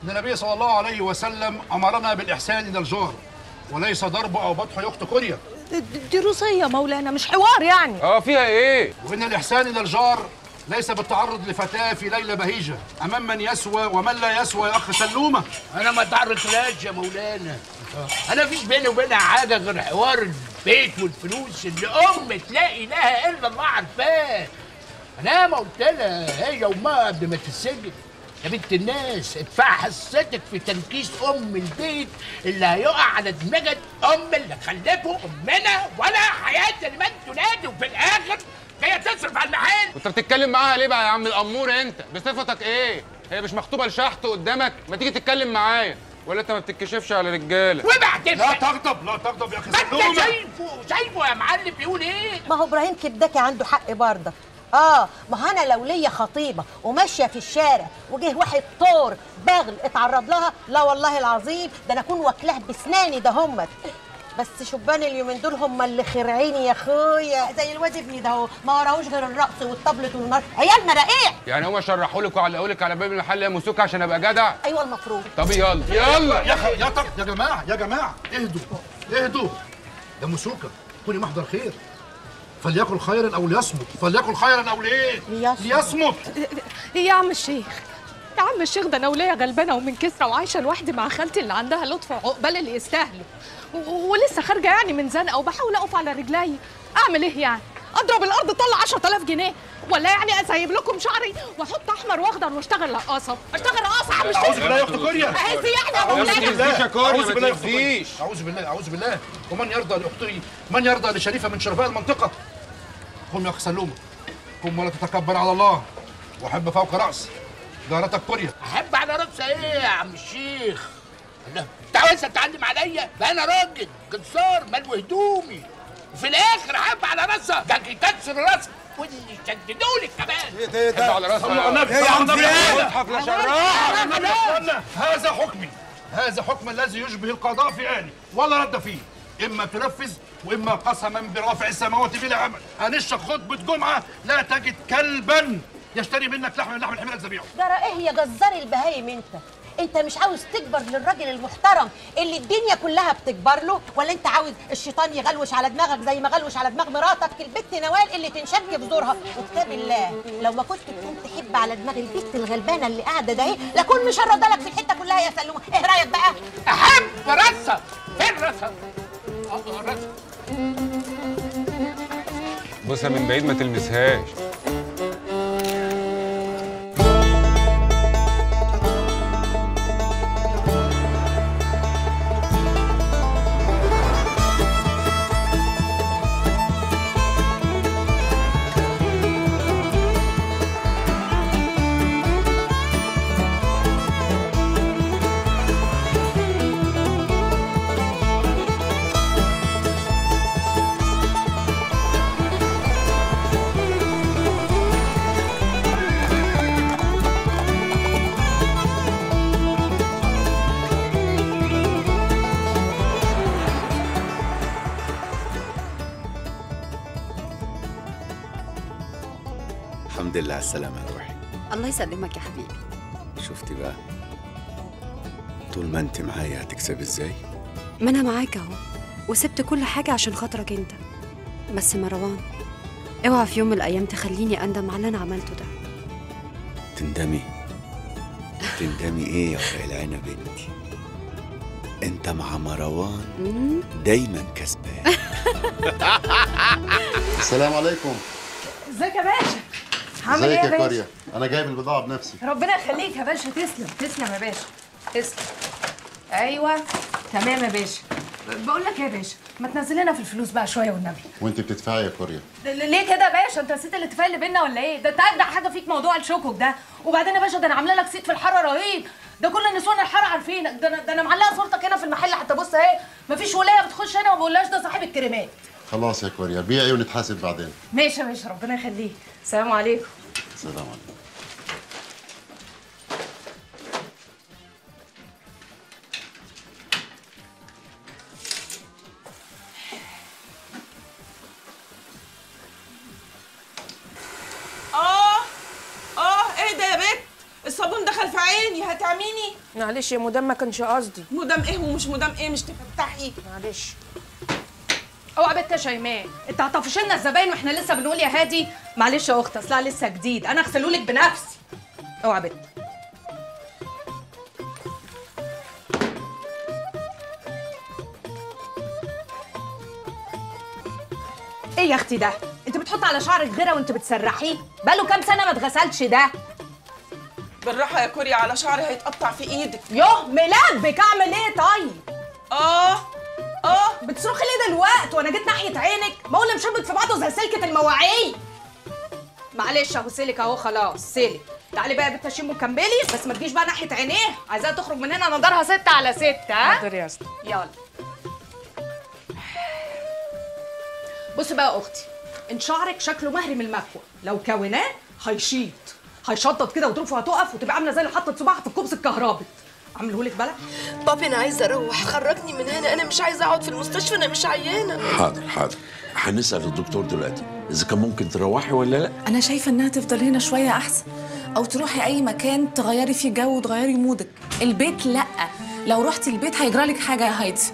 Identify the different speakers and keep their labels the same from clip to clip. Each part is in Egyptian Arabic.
Speaker 1: ان النبي صلى الله عليه وسلم امرنا بالاحسان الى الجار وليس ضرب او بطح يخت كوريا
Speaker 2: دي روسية مولانا مش حوار يعني
Speaker 3: اه فيها ايه
Speaker 1: وان الاحسان الى الجار ليس بالتعرض لفتاه في ليله بهيجه امام من يسوى ومن لا يسوى يا اخ سلومه
Speaker 4: انا ما تعرضتلاش يا مولانا انا فيش بيني وبينها حاجه غير حوار البيت والفلوس اللي ام لا اله الا الله عارفاه انا ما قلت لها هي وما قبل ما تتسجن يا بنت الناس ادفع حصتك في تنكيس ام البيت اللي هيقع على دماغك ام اللي خلفه امنا ولا حياه لمن تنادي وفي الاخر جايه تصرف على المحل
Speaker 3: وانت بتتكلم معاها ليه بقى يا عم الامور انت بصفتك ايه هي مش مخطوبه لشحت قدامك ما تيجي تتكلم معايا ولا انت ما بتتكشفش على رجاله
Speaker 4: وبعدين
Speaker 1: لا تغضب لا تغضب يا اخي
Speaker 4: ما انت
Speaker 1: سلومه
Speaker 4: شايفه شايفه يا معلم بيقول ايه
Speaker 5: ما هو ابراهيم كبدكي عنده حق برضه اه ما هو انا لو ليا خطيبه وماشيه في الشارع وجه واحد طور بغل اتعرض لها لا والله العظيم ده انا اكون واكلاه بسناني ده همت بس شبان اليومين دول هم اللي خرعين يا اخويا زي الواد ابني ده اهو ما وراهوش غير الرقص والطبل طول النهار عيالنا رقيع
Speaker 3: يعني هما شرحوا لك وعلقوا لك على باب المحل يا موسوكا عشان ابقى جدع
Speaker 5: ايوه المفروض
Speaker 3: طب يلا يلا
Speaker 1: يا اخي يا طب يا جماعه يا جماعه اهدوا اهدوا يا مسوكه كوني محضر خير فليكن خيرا او ليصمت فليكن خيرا او ليه
Speaker 5: ليصمت.
Speaker 1: ليصمت
Speaker 2: يا عم الشيخ يا عم الشيخ ده انا وليا غلبانه ومن كسرى وعايشه لوحدي مع خالتي اللي عندها لطف وعقبال اللي يستاهلوا و- ولسه خارجه يعني من زنقه وبحاول اقف على رجلي اعمل ايه يعني اضرب الارض طلع 10000 جنيه ولا يعني اسيب لكم شعري واحط احمر واخضر واشتغل رقاصه اشتغل رقاصه يا عم
Speaker 1: اعوذ
Speaker 2: الشيخ
Speaker 1: بالله يا اخت كوريا
Speaker 2: هاتي يعني يا
Speaker 1: أعوذ
Speaker 2: مولانا
Speaker 1: بالله.
Speaker 3: تأذيش يا كوريا،
Speaker 1: أعوذ
Speaker 3: ما
Speaker 1: بالله يا أخت كوريا.
Speaker 3: تأذيش.
Speaker 1: أعوذ بالله أعوذ بالله ومن يرضى لأخته من يرضى لشريفة من شرفاء المنطقة قم يا أخ سلومة قم ولا تتكبر على الله وحب فوق رأس جارتك كوريا
Speaker 4: احب على راسها ايه يا عم الشيخ لا انت عاوز تتعلم عليا بقى انا راجل جزار ملو هدومي وفي الاخر احب على راسها ده يكسر راسها واللي شددولك كمان
Speaker 3: حب على راسها
Speaker 1: صلوا على النبي
Speaker 3: يا
Speaker 1: صلوا على النبي يا أخوانا.
Speaker 3: مصحف لا شراح
Speaker 1: صلوا على النبي يا أخوانا. هذا حكمي هذا حكم الذي يشبه القضاء في آني ولا رد فيه إما تنفذ وإما قسما برافع السماوات بلا عمل هنشرب خطبة جمعة لا تجد كلبا يشتري منك لحم من لحم الحمير تذبيحه
Speaker 5: جرى ايه يا جزار البهايم انت انت مش عاوز تكبر للراجل المحترم اللي الدنيا كلها بتكبر له ولا انت عاوز الشيطان يغلوش على دماغك زي ما غلوش على دماغ مراتك البت نوال اللي تنشك في زورها وكتاب الله لو ما كنت تكون تحب على دماغ البت الغلبانه اللي قاعده ده اهي لكون مشرده لك في الحته كلها يا سلومه ايه رايك بقى
Speaker 4: احب راسها فين راسها اه راسها
Speaker 3: بصها من بعيد ما تلمسهاش
Speaker 6: الحمد لله على السلامة يا روحي
Speaker 7: الله يسلمك يا حبيبي
Speaker 6: شفتي بقى طول ما انت معايا هتكسب ازاي
Speaker 7: ما انا معاك اهو وسبت كل حاجه عشان خاطرك انت بس مروان اوعى في يوم من الايام تخليني اندم على اللي انا عملته ده
Speaker 6: تندمي تندمي ايه يا ورق العنب بنتي انت مع مروان
Speaker 7: مم.
Speaker 6: دايما كسبان
Speaker 8: السلام عليكم
Speaker 2: ازيك يا باشا عامل ايه
Speaker 8: ازيك
Speaker 2: يا
Speaker 8: يا
Speaker 2: باشا
Speaker 8: كوريا انا جايب البضاعه بنفسي
Speaker 2: ربنا يخليك يا باشا تسلم تسلم يا باشا تسلم ايوه تمام يا باشا بقول لك إيه يا باشا ما تنزل لنا في الفلوس بقى شويه والنبي
Speaker 8: وانت بتدفعي يا كوريا
Speaker 2: ل- ليه كده يا باشا انت نسيت الاتفاق اللي بينا ولا ايه ده انت اجدع حاجه فيك موضوع الشوكوك ده وبعدين يا باشا ده انا عامله لك صيت في الحاره رهيب ده كل النسوان الحاره عارفينك ده انا ده انا معلقه صورتك هنا في المحل حتى بص اهي مفيش ولايه بتخش هنا وما بقولهاش ده صاحب الكريمات
Speaker 8: خلاص يا كوريا بيعي ونتحاسب بعدين
Speaker 2: ماشي يا باشا ربنا يخليك السلام عليكم
Speaker 8: سلام عليكم
Speaker 9: اه اه ايه ده يا بت الصابون دخل في عيني هتعميني
Speaker 2: معلش يا مدام ما كانش قصدي
Speaker 9: مدام ايه ومش مدام ايه مش تفتحي
Speaker 2: معلش اوعى بنت يا شيماء انت هتطفش لنا الزباين واحنا لسه بنقول يا هادي معلش يا اختي اصلها لسه جديد انا اغسلهولك بنفسي اوعى بنت ايه يا اختي ده انت بتحط على شعرك غيره وانت بتسرحيه بقاله كام سنه ما اتغسلش ده
Speaker 9: بالراحه يا كوريا على شعري هيتقطع في ايدك
Speaker 2: يوه ملبك اعمل ايه طيب
Speaker 9: اه اه
Speaker 2: بتصرخي ليه دلوقتي وانا جيت ناحيه عينك ما هو اللي مشبك في بعضه زي سلكه المواعيد معلش اهو سلك اهو خلاص سلك تعالي بقى يا بنت شيمو كملي بس ما تجيش بقى ناحيه عينيه عايزاها تخرج من هنا نضرها ستة على ستة ها
Speaker 9: حاضر يا اسطى
Speaker 2: يلا بصي بقى يا اختي انت شعرك شكله مهري من المكوى لو كوناه هيشيط هيشطط كده وظروفه هتقف وتبقى عامله زي اللي حاطه صباعها في الكوبس الكهربي عاملهولك بلح
Speaker 10: بابي انا عايزه اروح خرجني من هنا انا مش عايزه اقعد في المستشفى انا مش عيانه
Speaker 11: حاضر حاضر هنسأل الدكتور دلوقتي إذا كان ممكن تروحي ولا لأ
Speaker 12: انا شايفه انها تفضل هنا شويه احسن او تروحي اي مكان تغيري فيه جو وتغيري مودك البيت لا لو رحتي البيت هيجرالك حاجه يا هايدي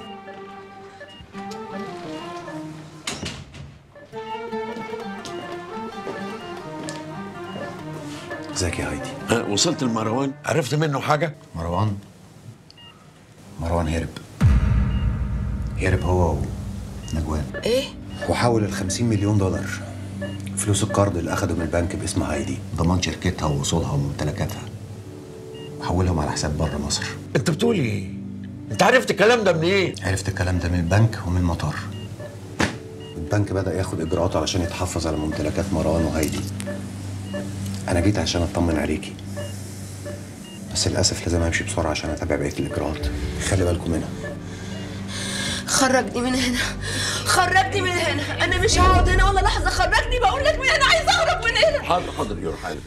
Speaker 6: ازيك يا هايدي
Speaker 11: ها وصلت لمروان عرفت منه حاجة؟
Speaker 6: مروان مروان هرب هرب هو ونجوان
Speaker 10: ايه
Speaker 6: وحول ال 50 مليون دولار فلوس القرض اللي اخده من البنك باسم هايدي ضمان شركتها ووصولها وممتلكاتها حولهم على حساب بره مصر
Speaker 11: أنت بتقول إيه؟ أنت عرفت الكلام ده منين؟
Speaker 6: عرفت الكلام ده من البنك ومن المطار البنك بدأ ياخد إجراءات علشان يتحفظ على ممتلكات مروان وهايدي أنا جيت عشان أطمن عليكي بس للأسف لازم أمشي بسرعة عشان أتابع بقية الإجراءات خلي بالكم منها
Speaker 10: خرجني من هنا خرجني من هنا انا مش هقعد هنا ولا لحظه خرجني بقول لك من هنا عايزه اهرب من هنا
Speaker 11: حاضر حاضر يا حاضر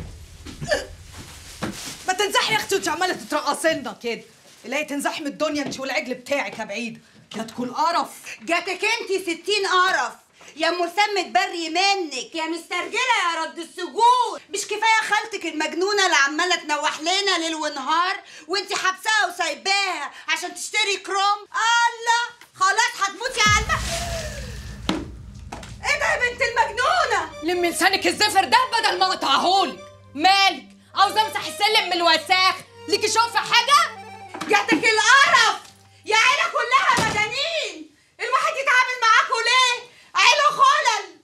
Speaker 2: ما تنزحي يا اختي وانت عماله تترقصي لنا كده الاقي تنزحي من الدنيا انت والعجل بتاعك يا بعيد يا تكون قرف
Speaker 13: جاتك انت ستين قرف يا مرسم متبري منك يا مسترجله يا رد السجون مش كفايه خالتك المجنونه اللي عماله تنوح لنا ليل ونهار وانت حابساها وسايباها عشان تشتري كروم الله خلاص هتموتي على الم... ايه ده يا بنت المجنونه
Speaker 2: لمي لسانك الزفر ده بدل ما اقطعهولك مالك عاوزه امسح السلم من الوساخ ليكي شوف حاجه
Speaker 13: جاتك القرف يا عيله كلها مجانين الواحد يتعامل معاكوا ليه عيله خلل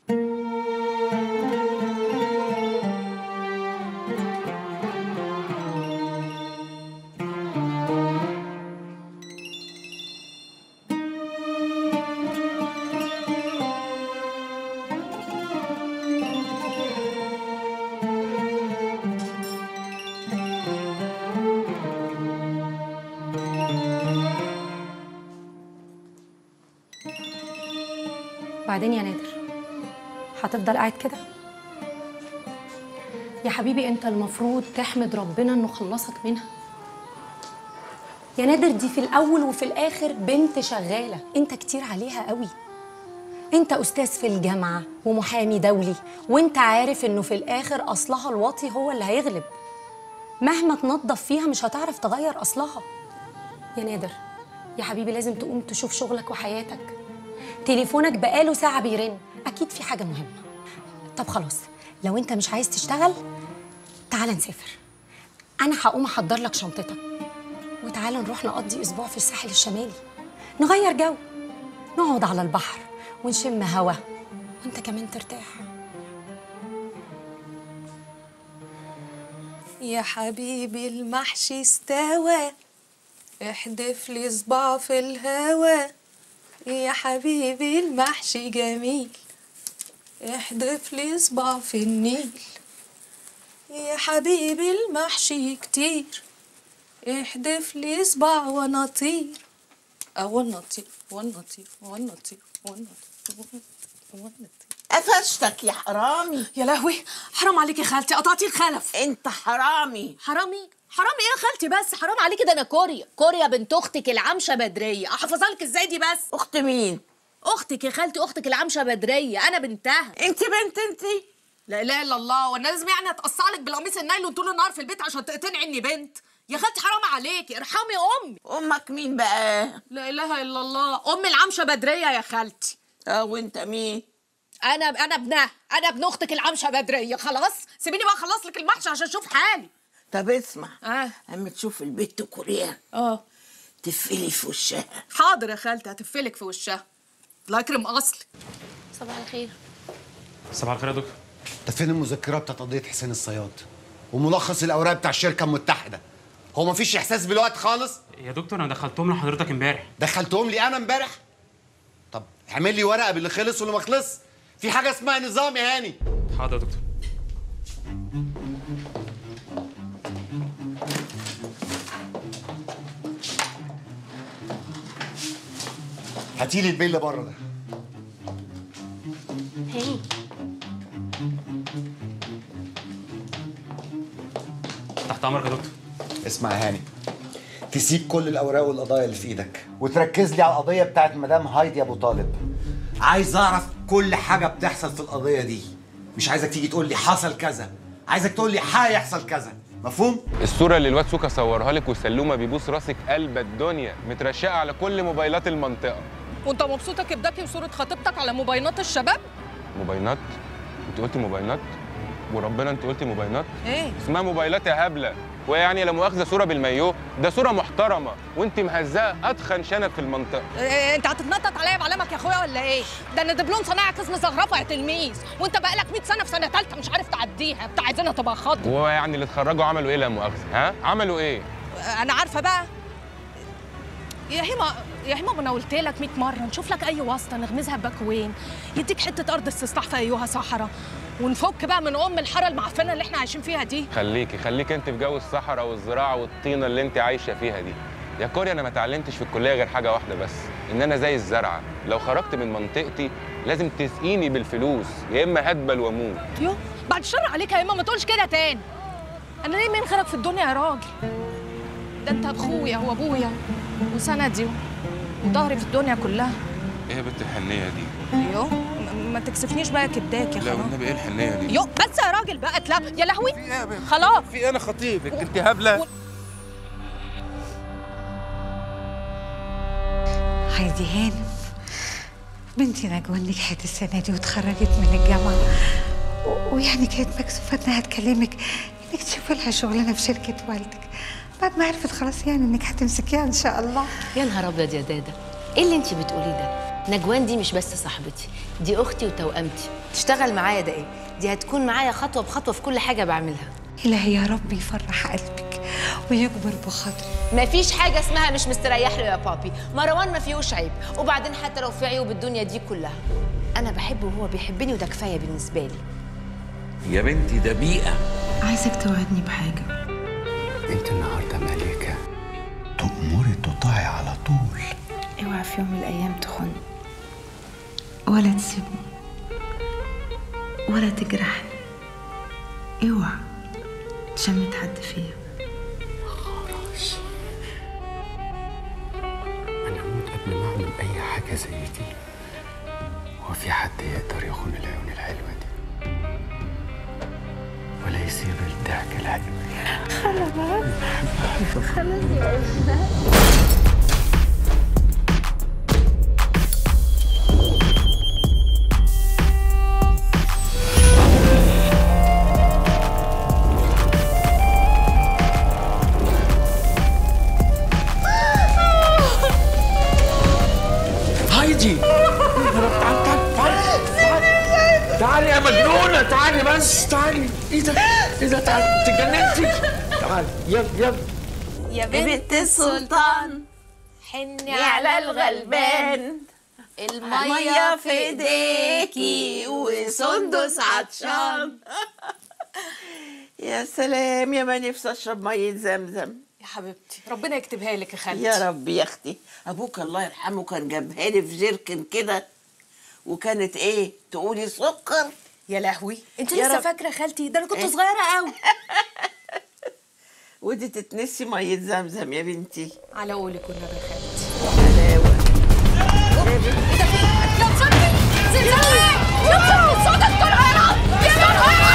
Speaker 14: بعدين يا نادر هتفضل قاعد كده يا حبيبي انت المفروض تحمد ربنا انه خلصك منها يا نادر دي في الاول وفي الاخر بنت شغاله انت كتير عليها قوي انت استاذ في الجامعه ومحامي دولي وانت عارف انه في الاخر اصلها الواطي هو اللي هيغلب مهما تنظف فيها مش هتعرف تغير اصلها يا نادر يا حبيبي لازم تقوم تشوف شغلك وحياتك تليفونك بقاله ساعة بيرن أكيد في حاجة مهمة طب خلاص لو أنت مش عايز تشتغل تعال نسافر أنا هقوم أحضر لك شنطتك وتعال نروح نقضي أسبوع في الساحل الشمالي نغير جو نقعد على البحر ونشم هوا وأنت كمان ترتاح
Speaker 12: يا حبيبي المحشي استوى احدف لي صباع في الهوا يا حبيبي المحشي جميل احدف لي صباع في النيل يا حبيبي المحشي كتير احدف لي صباع وانا اطير وانا اطير وانا اطير وانا اطير وانا اطير وانا اطير
Speaker 9: قفشتك يا حرامي
Speaker 2: يا لهوي حرام عليكي يا خالتي قطعتي الخلف
Speaker 9: انت حرامي
Speaker 2: حرامي حرام ايه يا خالتي بس حرام عليكي ده انا كوريا كوريا بنت اختك العمشه بدريه احفظها لك ازاي دي بس
Speaker 9: اخت مين
Speaker 2: اختك يا خالتي اختك العمشه بدريه انا بنتها
Speaker 9: انت بنت انت
Speaker 2: لا اله الا الله وانا لازم يعني اتقصع لك بالقميص النايلون طول النهار في البيت عشان تقتنعي اني بنت يا خالتي حرام عليكي ارحمي امي
Speaker 15: امك مين بقى
Speaker 2: لا اله الا الله امي العمشه بدريه يا خالتي
Speaker 15: اه وانت مين
Speaker 2: انا انا ابنها انا ابن اختك العمشه بدريه خلاص سيبيني بقى اخلص لك المحشي عشان اشوف حالي
Speaker 15: طب اسمع
Speaker 2: اه
Speaker 15: اما تشوف البت كوريا
Speaker 2: اه
Speaker 15: تفلي في وشها
Speaker 2: حاضر يا خالتي هتفلك في وشها الله يكرم اصلي
Speaker 14: صباح الخير
Speaker 16: صباح الخير يا دكتور
Speaker 6: ده فين المذكرات بتاعت قضيه حسين الصياد وملخص الاوراق بتاع الشركه المتحده هو مفيش احساس بالوقت خالص
Speaker 16: يا دكتور انا دخلتهم لحضرتك امبارح
Speaker 6: دخلتهم لي انا امبارح طب اعمل لي ورقه باللي خلص واللي ما خلص في حاجه اسمها نظام يا هاني
Speaker 16: حاضر يا دكتور
Speaker 6: هاتي لي البيل بره ده
Speaker 14: هاني
Speaker 16: تحت امرك يا دكتور
Speaker 6: اسمع يا هاني تسيب كل الاوراق والقضايا اللي في ايدك وتركز لي على القضيه بتاعت مدام هايدي ابو طالب عايز اعرف كل حاجه بتحصل في القضيه دي مش عايزك تيجي تقول لي حصل كذا عايزك تقول لي هيحصل كذا مفهوم
Speaker 3: الصورة اللي الواد سوكا صورها لك وسلومة بيبوس راسك قلب الدنيا مترشقة على كل موبايلات المنطقة
Speaker 2: وانت مبسوطه كبداكي وصوره خطيبتك على موبايلات الشباب
Speaker 3: موبايلات انت قلتي موبايلات وربنا انت قلتي موبايلات
Speaker 2: ايه
Speaker 3: اسمها موبايلات يا هبلة وهي يعني لا مؤاخذة صورة بالمايو ده صورة محترمة وانت مهزقة اتخن شنب في المنطقة
Speaker 2: إيه انت هتتنطط عليا بعلمك يا اخويا ولا ايه؟ ده انا دبلوم صنايع قسم زخرفه يا تلميذ وانت بقالك 100 سنه في سنه ثالثه مش عارف تعديها بتاع عايزينها تبقى خضر
Speaker 3: وهو يعني اللي اتخرجوا عملوا ايه لا مؤاخذة ها عملوا ايه
Speaker 2: انا عارفه بقى يا هيما يا هيما ما انا قلت لك 100 مره نشوف لك اي واسطه نغمزها بباكوين يديك حته ارض استصلاح في ايها صحراء ونفك بقى من ام الحاره المعفنه اللي احنا عايشين فيها دي
Speaker 3: خليكي خليكي انت في جو الصحراء والزراعة والطينة اللي انت عايشة فيها دي يا كوريا انا ما اتعلمتش في الكلية غير حاجة واحدة بس ان انا زي الزرعة لو خرجت من منطقتي لازم تسقيني بالفلوس يا اما هدبل واموت
Speaker 2: يو بعد الشر عليك يا هيما ما تقولش كده تاني انا ليه مين خيرك في الدنيا يا راجل ده انت اخويا وابويا وسندي وظهري في الدنيا كلها
Speaker 3: ايه يا بنت الحنية دي
Speaker 2: يو م- ما تكسفنيش بقى كبداك يا
Speaker 3: لا
Speaker 2: خلاص
Speaker 3: والنبي ايه الحنية دي
Speaker 2: يو بس يا راجل بقى لا يا لهوي خلاص
Speaker 3: في انا خطيبك انت هبلة
Speaker 17: هايدي هانم بنتي نجوى نجحت السنة دي واتخرجت من الجامعة و- ويعني كانت مكسوفة انها تكلمك انك تشوفي لها شغلانة في شركة والدك بعد ما عرفت خلاص يعني انك هتمسكيها ان شاء الله
Speaker 18: يا نهار ابيض يا دادا ايه اللي انت بتقوليه ده نجوان دي مش بس صاحبتي دي اختي وتوأمتي تشتغل معايا ده ايه دي هتكون معايا خطوه بخطوه في كل حاجه بعملها
Speaker 17: إلهي يا رب يفرح قلبك ويكبر بخاطرك
Speaker 18: مفيش حاجه اسمها مش مستريح له يا بابي مروان ما فيهوش عيب وبعدين حتى لو في عيوب الدنيا دي كلها انا بحبه وهو بيحبني وده كفايه بالنسبه لي
Speaker 11: يا بنتي ده بيئة
Speaker 17: عايزك توعدني بحاجة
Speaker 6: انت النهارده ملكه تأمري تطاعي على طول
Speaker 17: اوعى في يوم من الأيام تخن ولا تسيبني ولا تجرحني اوعى تشمت حد فيا
Speaker 6: انا اموت قبل ما اعمل اي حاجه زي دي هو في حد يقدر يخون العيون الحلوه دي ولا يسيب الضحك الحلو
Speaker 17: خلاص خلاص
Speaker 11: هايدي تعالي تعالي تعالي تعالي يا مجنونة تعالي بس تعالي ايه ده ايه ده تعالي انت اتجننتي تعالي يلا يلا
Speaker 18: يا بنت السلطان حني على الغلبان المية في ايديكي وسندس عطشان
Speaker 15: يا سلام يا ما نفسي اشرب ميه زمزم
Speaker 2: يا حبيبتي ربنا يكتبها لك يا خالتي
Speaker 15: يا رب يا اختي ابوك الله يرحمه كان جابها لي في جيركن كده وكانت ايه تقولي سكر
Speaker 2: يا لهوي انت
Speaker 15: يا
Speaker 2: لسه
Speaker 15: رب.
Speaker 2: فاكره خالتي ده انا كنت
Speaker 15: إيه؟
Speaker 2: صغيره قوي
Speaker 15: ودي تتنسي ميه زمزم يا بنتي
Speaker 2: على قولك والنبي يا خالتي
Speaker 15: حلاوه
Speaker 2: يا صدقي زلزال يا صوت الطيارة يا نهار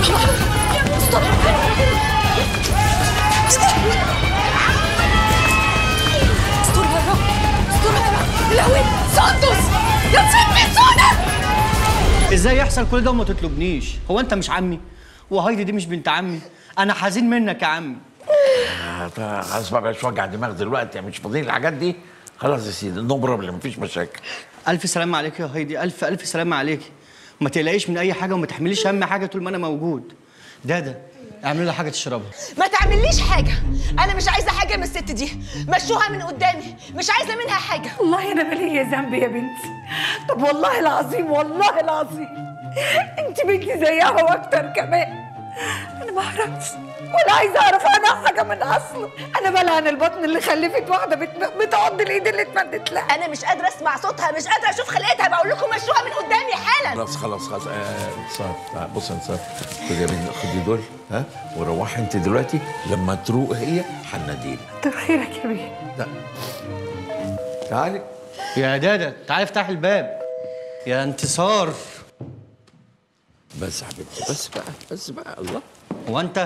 Speaker 10: استرها يا رب استرها يا رب لهوي سندس يا تسمي سونا
Speaker 19: ازاي يحصل كل ده وما تطلبنيش هو انت مش عمي وهايدي دي مش بنت عمي انا حزين منك يا عمي
Speaker 11: آه، طيب، خلاص بقى مش وجع دماغ دلوقتي مش فاضيين الحاجات دي خلاص يا سيدي نو بروبلم مفيش مشاكل
Speaker 19: الف سلامة عليك يا هايدي الف الف سلامة عليك وما تقلقيش من اي حاجه وما تحمليش هم حاجه طول ما انا موجود دادا اعملي لها حاجه تشربها
Speaker 10: ما تعمليش حاجة أنا مش عايزة حاجة من الست دي مشوها من قدامي مش عايزة منها حاجة
Speaker 17: والله انا مالي ذنب يا بنتي طب والله العظيم والله العظيم انت بنتي زيها واكتر كمان انا ما اعرفش ولا عايزه اعرف عنها حاجه من اصله انا بلعن البطن اللي خلفت واحده بت- بتعض الايد اللي اتمدت لها
Speaker 10: أنا مش قادرة أسمع صوتها مش قادرة أشوف خلقتها بقول لكم مشوها من قدامي حالا
Speaker 11: خلاص خلاص خلاص آه انتصار آه، بص يا انتصار خدي يا بنت خدي دول ها وروحي انت دلوقتي لما تروق هي هناديلك
Speaker 17: كتر خيرك يا بيه
Speaker 11: لا تعالي
Speaker 19: يا دادا تعالي افتح الباب يا انتصار
Speaker 11: بس يا حبيبتي بس بقى بس بقى الله
Speaker 19: هو انت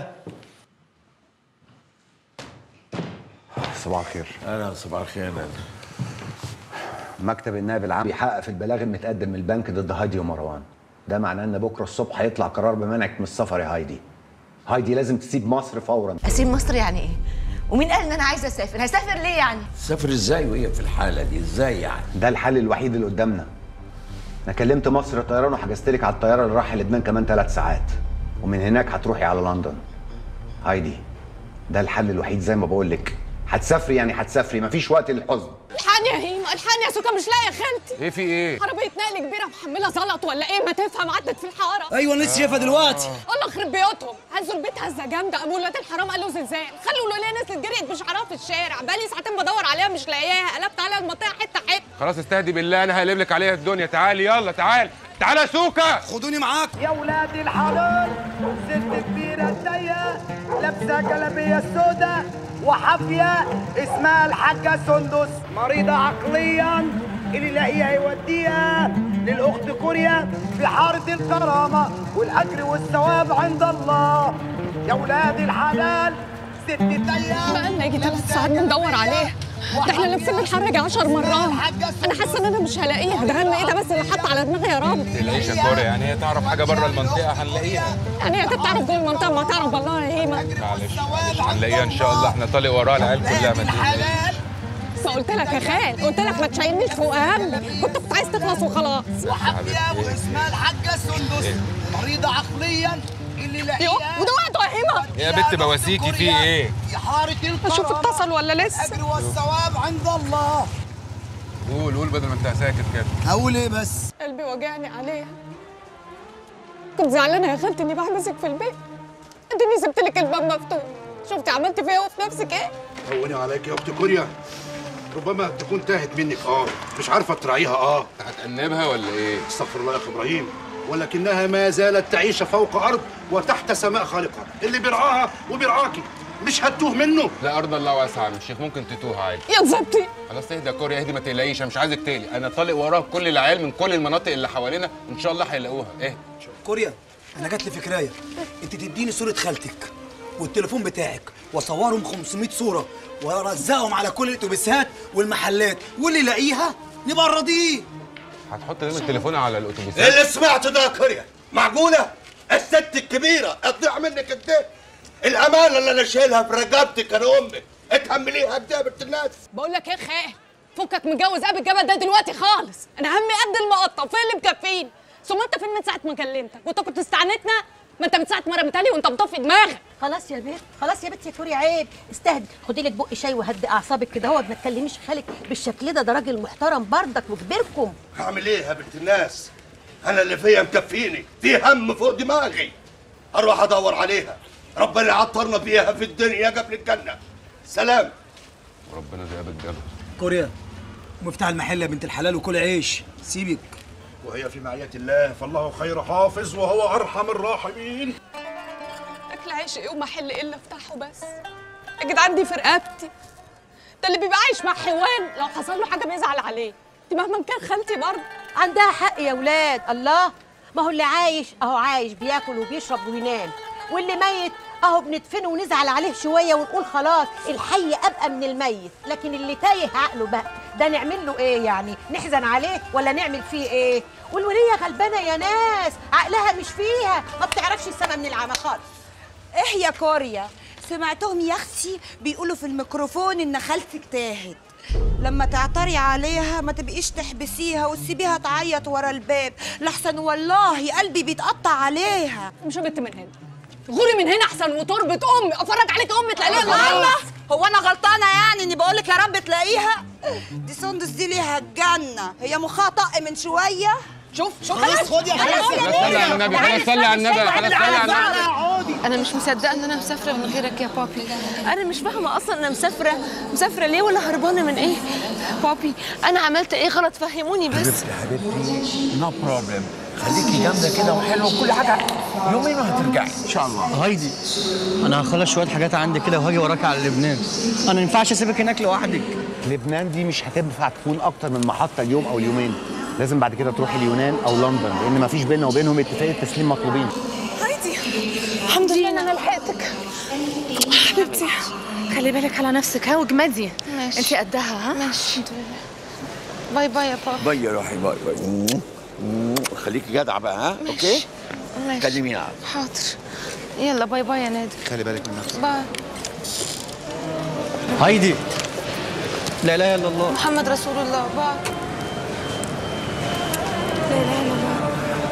Speaker 6: صباح الخير
Speaker 11: اهلا صباح الخير اهلا
Speaker 6: مكتب النائب العام بيحقق في البلاغ المتقدم من البنك ضد هايدي ومروان ده معناه ان بكره الصبح هيطلع قرار بمنعك من السفر يا هايدي هايدي لازم تسيب مصر فورا
Speaker 10: أسيب مصر يعني إيه؟ ومين قال إن أنا عايزة أسافر؟ هسافر ليه يعني؟
Speaker 11: سافر ازاي وهي في الحاله دي ازاي يعني
Speaker 6: ده الحل الوحيد اللي قدامنا انا كلمت مصر طيران وحجزت لك على الطياره اللي رايحه لبنان كمان ثلاث ساعات ومن هناك هتروحي على لندن هايدي ده الحل الوحيد زي ما بقول لك هتسافري يعني هتسافري مفيش وقت للحزن
Speaker 2: الحقني يا هيما الحقني يا سوكا مش لاقيه خالتي
Speaker 3: ايه في ايه؟
Speaker 2: عربيه نقل كبيره محمله زلط ولا ايه ما تفهم عدت في الحاره
Speaker 19: ايوه أنا لسه شايفها دلوقتي.
Speaker 2: الله يخرب بيوتهم هزوا البيت هزه جامده ابو ولاد الحرام قالوا زلزال خلوا الوليه نزلت جريت بشعرها في الشارع بقالي ساعتين بدور عليها مش لاقياها قلبت على المنطقه حته حته
Speaker 3: خلاص استهدي بالله انا هقلب لك عليها الدنيا تعالي يلا تعالي تعالى يا سوكا
Speaker 19: خدوني معاك
Speaker 20: يا ولاد الحلال ست كبيرة الدية لابسة جلابية سودا وحافية اسمها الحاجة سندس مريضة عقليا اللي يلاقيها يوديها للأخت كوريا في حارة الكرامة والأجر والثواب عند الله يا ولاد الحلال ست دية
Speaker 2: بقالنا يجي ثلاث ساعات بندور عليها ده احنا لابسين الحرج عشر مرات انا حاسه ان انا مش هلاقيها ده هم ايه ده بس اللي حط على دماغي يا رب
Speaker 3: تلاقيش يا كوريا يعني هي تعرف حاجه بره المنطقه هنلاقيها
Speaker 2: يعني هي تعرف جوه المنطقه ما تعرف والله يا هيما
Speaker 3: معلش معلش هنلاقيها ان شاء الله احنا طالق وراها العيال كلها ما تقلقش.
Speaker 2: بس قلت لك يا خال قلت لك ما تشيلنيش فوق اهم كنت كنت عايز تخلص وخلاص
Speaker 20: وحافية واسمها الحاجة سندس مريضة عقليا اللي يلاقيها
Speaker 2: وده وقته يا هيما
Speaker 3: يا بنت بواسيكي في ايه؟
Speaker 20: في حارة الكرامة
Speaker 2: اشوف اتصل ولا لسه
Speaker 20: الأجر والثواب عند الله
Speaker 3: قول قول بدل ما انت ساكت كده
Speaker 20: هقول ايه بس
Speaker 2: قلبي وجعني عليها كنت زعلانه يا خالتي اني بحبسك في البيت اديني سبت لك الباب مفتوح شفتي عملت فيا وفي نفسك ايه
Speaker 1: هوني عليك يا اخت كوريا ربما تكون تاهت منك اه مش عارفه تراعيها اه
Speaker 3: هتأنبها ولا ايه؟
Speaker 1: استغفر الله يا اخ ابراهيم ولكنها ما زالت تعيش فوق ارض وتحت سماء خالقها اللي بيرعاها وبيرعاكي مش هتوه منه
Speaker 3: لا ارض الله واسعه يا عم الشيخ ممكن تتوه عادي
Speaker 2: يا زبطي
Speaker 3: خلاص اهدى يا كوريا اهدي ما تقلقيش انا مش عايزك تقلق انا طالق وراها كل العيال من كل المناطق اللي حوالينا وان شاء الله هيلاقوها اهدي
Speaker 21: كوريا انا جات لي فكرايه انت تديني صوره خالتك والتليفون بتاعك واصورهم 500 صوره وارزقهم على كل الاتوبيسات والمحلات واللي يلاقيها نبقى نراضيه
Speaker 3: هتحط دايما التليفون على الاتوبيسات
Speaker 1: اللي سمعته ده يا كوريا معقوله الست الكبيره تضيع منك قد ايه الامانه اللي انا شايلها في رقبتك انا امك اتحمليها قد ايه يا بنت الناس
Speaker 2: بقول لك ايه خال فكك متجوز ابي الجبل ده دلوقتي خالص انا همي قد المقطع فين اللي مكفيني ثم انت فين من ساعه ما كلمتك وانت كنت استعنتنا ما انت من ساعه ما رميتها لي وانت مطفي دماغك
Speaker 5: خلاص يا بنت خلاص يا بنت يا كوري عيب استهدي خدي لك بق شاي وهدي اعصابك كده هو ما تكلميش خالك بالشكل ده ده راجل محترم بردك وكبيركم
Speaker 1: هعمل ايه يا بنت الناس انا اللي فيا مكفيني في هم فوق دماغي اروح ادور عليها ربنا يعطرنا بيها في الدنيا قبل الجنه سلام
Speaker 3: ربنا ذئاب الجبل
Speaker 21: كوريا مفتاح المحل يا بنت الحلال وكل عيش سيبك
Speaker 1: وهي في معية الله فالله خير حافظ وهو ارحم الراحمين
Speaker 2: اكل عيش ايه ومحل ايه اللي افتحه بس يا جدعان دي في رقبتي ده اللي بيبقى عايش مع حيوان لو حصل له حاجه بيزعل عليه دي مهما كان خالتي برضه
Speaker 5: عندها حق يا ولاد الله ما هو اللي عايش اهو عايش بياكل وبيشرب وينام واللي ميت اهو بندفنه ونزعل عليه شويه ونقول خلاص الحي ابقى من الميت لكن اللي تايه عقله بقى ده نعمل له ايه يعني نحزن عليه ولا نعمل فيه ايه والوليه غلبانه يا ناس عقلها مش فيها ما بتعرفش السما من العمى خالص
Speaker 13: ايه يا كوريا سمعتهم يا اختي بيقولوا في الميكروفون ان خالتك تاهت لما تعتري عليها ما تبقيش تحبسيها وتسيبيها تعيط ورا الباب لحسن والله قلبي بيتقطع عليها
Speaker 2: مش بنت من هنا غوري من هنا احسن وتربة امي افرج عليك امي تلاقيها
Speaker 13: الله هو انا غلطانه يعني اني بقول لك يا رب تلاقيها دي سندس دي ليها الجنه هي مخها طق من شويه
Speaker 2: شوف شوف
Speaker 13: خلاص خدي يا
Speaker 3: خلاص صلي على النبي خلاص صلي على النبي خلاص صلي على النبي
Speaker 18: انا مش مصدقه ان انا مسافره من غيرك يا بابي انا مش فاهمه اصلا انا مسافره مسافره ليه ولا هربانه من ايه بابي انا عملت ايه غلط فهموني بس
Speaker 11: حبيبتي حبيبتي نو بروبلم خليكي جامده كده وحلوه وكل حاجه يومين وهترجعي ان شاء الله
Speaker 19: هايدي انا هخلص شويه حاجات عندي كده وهاجي وراك على لبنان انا ما ينفعش اسيبك هناك لوحدك
Speaker 6: لبنان دي مش هتنفع تكون اكتر من محطه اليوم او اليومين لازم بعد كده تروحي اليونان او لندن لان مفيش بيننا وبينهم اتفاقيه تسليم مطلوبين
Speaker 12: هايدي الحمد لله ان انا لحقتك حبيبتي خلي بالك على نفسك ها واجمدي
Speaker 18: ماشي.
Speaker 12: انت قدها ها
Speaker 18: ماشي باي باي يا بابا
Speaker 11: باي يا روحي باي باي خليكي جدعه بقى ها اوكي
Speaker 18: ماشي
Speaker 11: كلميني عاد
Speaker 18: حاضر يلا باي باي يا نادر
Speaker 6: خلي بالك من نفسك
Speaker 18: باي
Speaker 19: هايدي لا اله الا الله
Speaker 18: محمد رسول الله باي لا اله الا الله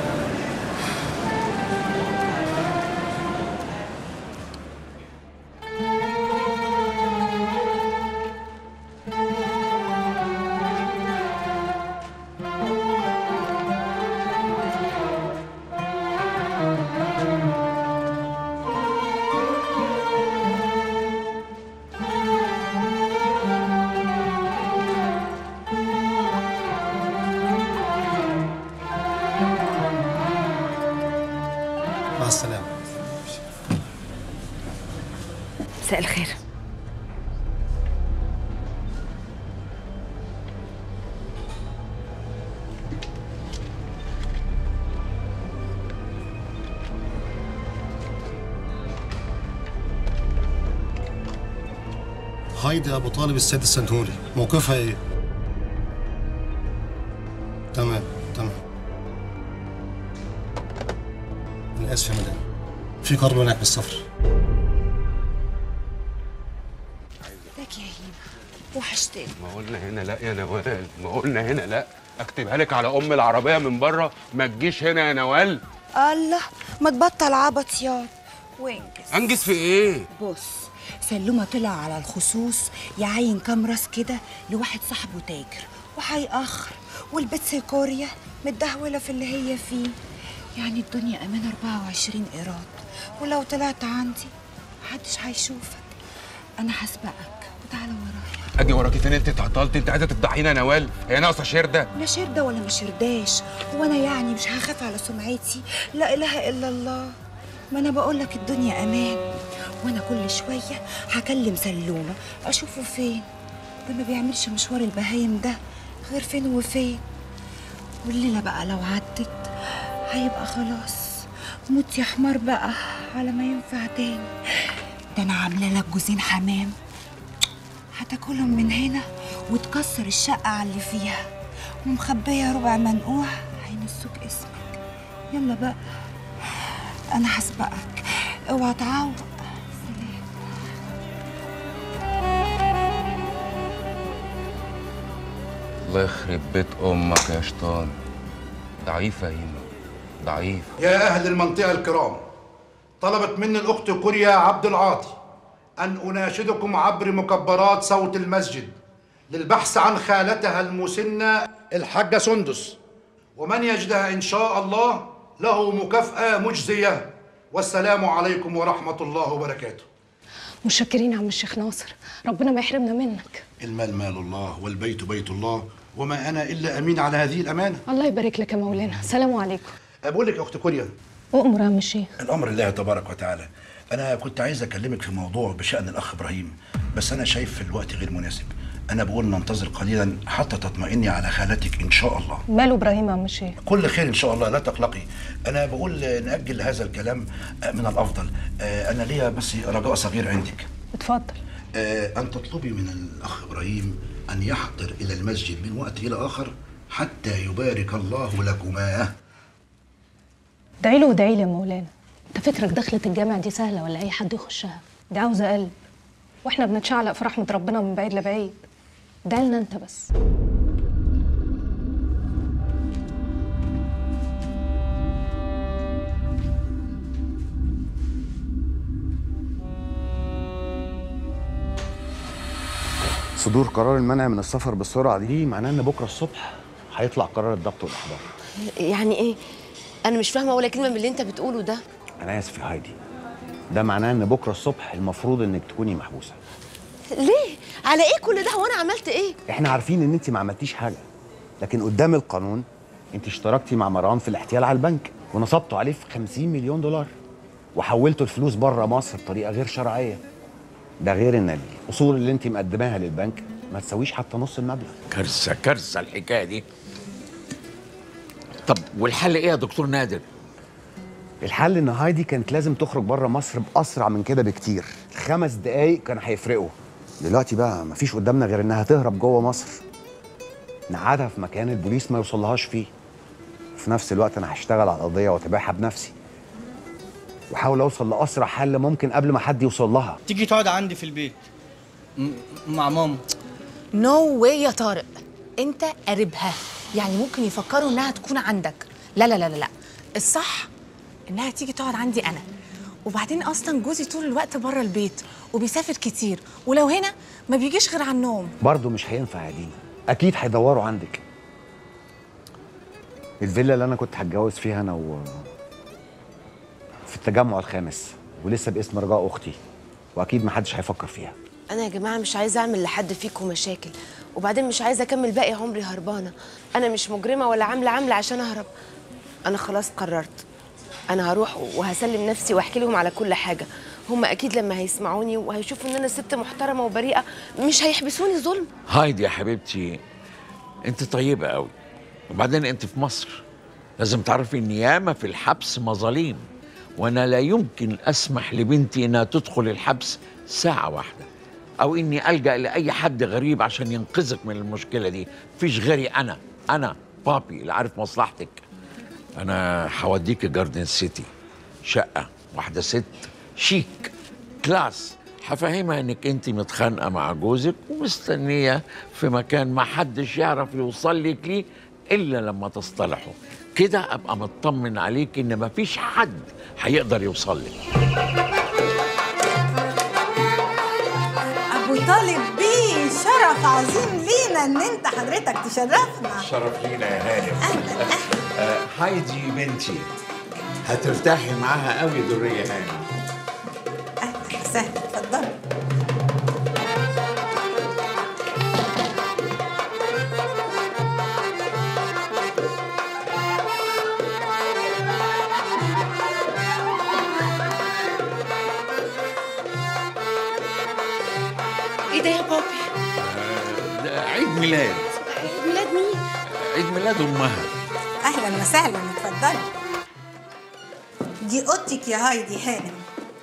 Speaker 6: مع السلامه
Speaker 18: مساء الخير
Speaker 4: هايدي ابو طالب السيد السنهوري موقفها ايه تمام تمام انا اسف يا مدام في قرار منعك بالسفر
Speaker 13: ازيك يا هيما وحشتني
Speaker 3: ما قلنا هنا لا يا نوال ما قلنا هنا لا اكتبها لك على ام العربيه من بره ما تجيش هنا يا نوال
Speaker 13: الله ما تبطل عبط ياض وانجز
Speaker 3: انجز في ايه
Speaker 13: بص سلومة طلع على الخصوص يعين كام راس كده لواحد صاحبه تاجر وهيأخر والبت كوريا متدهولة في اللي هي فيه يعني الدنيا أمان 24 إيراد ولو طلعت عندي محدش هيشوفك أنا هسبقك وتعالى ورايا
Speaker 3: اجي وراكي فين انت اتعطلت انت عايزه تفضحينا يا نوال هي ناقصه شرده
Speaker 13: لا شردة ولا ما شرداش وانا يعني مش هخاف على سمعتي لا اله الا الله ما انا بقول لك الدنيا امان وانا كل شويه هكلم سلومه اشوفه فين ده ما بيعملش مشوار البهايم ده غير فين وفين والليله بقى لو عدت هيبقى خلاص موت يا حمار بقى على ما ينفع تاني ده انا عامله لك جوزين حمام هتاكلهم من هنا وتكسر الشقة على اللي فيها ومخبية ربع منقوع هينسوك اسمك يلا بقى أنا هسبقك اوعى تعوق
Speaker 3: الله يخرب بيت امك يا شيطان ضعيفه يا هيما ضعيف
Speaker 1: يا أهل المنطقة الكرام طلبت مني الأخت كوريا عبد العاطي أن أناشدكم عبر مكبرات صوت المسجد للبحث عن خالتها المسنة الحاجة سندس ومن يجدها إن شاء الله له مكافأة مجزية والسلام عليكم ورحمة الله وبركاته
Speaker 2: متشكرين يا عم الشيخ ناصر ربنا ما يحرمنا منك
Speaker 1: المال مال الله والبيت بيت الله وما أنا إلا أمين على هذه الأمانة
Speaker 2: الله يبارك لك يا مولانا سلام عليكم
Speaker 1: بقول لك يا أخت كوريا
Speaker 2: أؤمر يا عم الشيخ
Speaker 1: الامر الله تبارك وتعالى انا كنت عايز اكلمك في موضوع بشان الاخ ابراهيم بس انا شايف في الوقت غير مناسب انا بقول ننتظر قليلا حتى تطمئني على خالتك ان شاء الله
Speaker 14: ماله ابراهيم يا عم الشيخ
Speaker 1: كل خير ان شاء الله لا تقلقي انا بقول ناجل هذا الكلام من الافضل آه، انا ليا بس رجاء صغير عندك
Speaker 14: اتفضل
Speaker 1: آه، ان تطلبي من الاخ ابراهيم ان يحضر الى المسجد من وقت الى اخر حتى يبارك الله لكما
Speaker 14: ادعي له وادعي لي يا مولانا انت فكرك دخلة الجامع دي سهلة ولا اي حد يخشها دي عاوزة قلب واحنا بنتشعلق في رحمة ربنا من بعيد لبعيد ادعي لنا انت بس
Speaker 6: صدور قرار المنع من السفر بالسرعه دي معناه ان بكره الصبح هيطلع قرار الضبط والاحضار
Speaker 18: يعني ايه انا مش فاهمه ولا كلمه من اللي انت بتقوله ده
Speaker 6: انا اسف يا هايدي ده معناه ان بكره الصبح المفروض انك تكوني محبوسه
Speaker 18: ليه على ايه كل ده وانا عملت ايه
Speaker 6: احنا عارفين ان انت ما عملتيش حاجه لكن قدام القانون انت اشتركتي مع مروان في الاحتيال على البنك ونصبتوا عليه في 50 مليون دولار وحولتوا الفلوس بره مصر بطريقه غير شرعيه ده غير ان الاصول اللي انت مقدماها للبنك ما تساويش حتى نص المبلغ
Speaker 11: كارثه كارثه الحكايه دي طب والحل ايه يا دكتور نادر
Speaker 6: الحل ان هايدي كانت لازم تخرج بره مصر باسرع من كده بكتير خمس دقايق كان هيفرقوا دلوقتي بقى مفيش قدامنا غير انها تهرب جوه مصر نقعدها في مكان البوليس ما يوصلهاش فيه في نفس الوقت انا هشتغل على القضيه واتابعها بنفسي واحاول اوصل لاسرع حل ممكن قبل ما حد يوصل لها
Speaker 19: تيجي تقعد عندي في البيت م- مع ماما
Speaker 12: نو no واي يا طارق انت قريبها يعني ممكن يفكروا انها تكون عندك لا لا لا لا لا الصح انها تيجي تقعد عندي انا وبعدين اصلا جوزي طول الوقت بره البيت وبيسافر كتير ولو هنا ما بيجيش غير على النوم
Speaker 6: برضه مش هينفع يا دينا اكيد هيدوروا عندك الفيلا اللي انا كنت هتجوز فيها انا و في التجمع الخامس ولسه باسم رجاء اختي واكيد محدش هيفكر فيها
Speaker 18: انا يا جماعه مش عايزه اعمل لحد فيكم مشاكل وبعدين مش عايزه اكمل باقي عمري هربانه انا مش مجرمه ولا عامله عامله عشان اهرب انا خلاص قررت انا هروح وهسلم نفسي واحكي لهم على كل حاجه هم اكيد لما هيسمعوني وهيشوفوا ان انا ست محترمه وبريئه مش هيحبسوني ظلم
Speaker 11: هايدي يا حبيبتي انت طيبه قوي وبعدين انت في مصر لازم تعرفي ان ياما في الحبس مظاليم وانا لا يمكن اسمح لبنتي انها تدخل الحبس ساعه واحده او اني الجا لاي حد غريب عشان ينقذك من المشكله دي مفيش غيري انا انا بابي اللي عارف مصلحتك انا هوديك جاردن سيتي شقه واحده ست شيك كلاس هفهمها انك انت متخانقه مع جوزك ومستنيه في مكان ما حدش يعرف يوصل لك ليه الا لما تصطلحوا كده ابقى مطمن عليك ان مفيش حد هيقدر يوصل لك
Speaker 7: ابو طالب بيه شرف عظيم لينا ان انت حضرتك تشرفنا
Speaker 11: شرف لينا يا هانم آه هايدي بنتي هترتاحي معاها قوي درية هانم
Speaker 7: سهل اتفضل
Speaker 18: ايه ده يا بابي
Speaker 11: ده عيد ميلاد
Speaker 18: عيد ميلاد مين
Speaker 11: عيد ميلاد امها
Speaker 7: اهلا وسهلا اتفضلي دي اوضتك يا هايدي هانم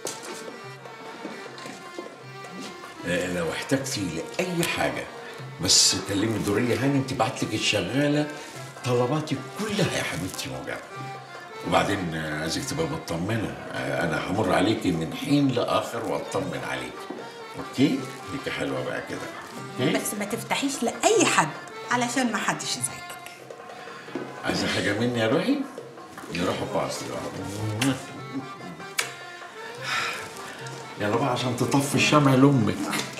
Speaker 11: آه، لو احتجتي لاي حاجه بس كلمي دوريه هانم تبعت لك الشغاله طلباتك كلها يا حبيبتي مجابه وبعدين آه، عايزك تبقى مطمنه آه، انا همر عليكي من حين لاخر واطمن عليك اوكي ليكي حلوه بقى كده اوكي
Speaker 7: بس ما تفتحيش لاي حد علشان ما حدش يزعجك
Speaker 11: عايزه حاجه مني يا روحي نروحوا باص يلا بقى عشان تطفي الشمع لامك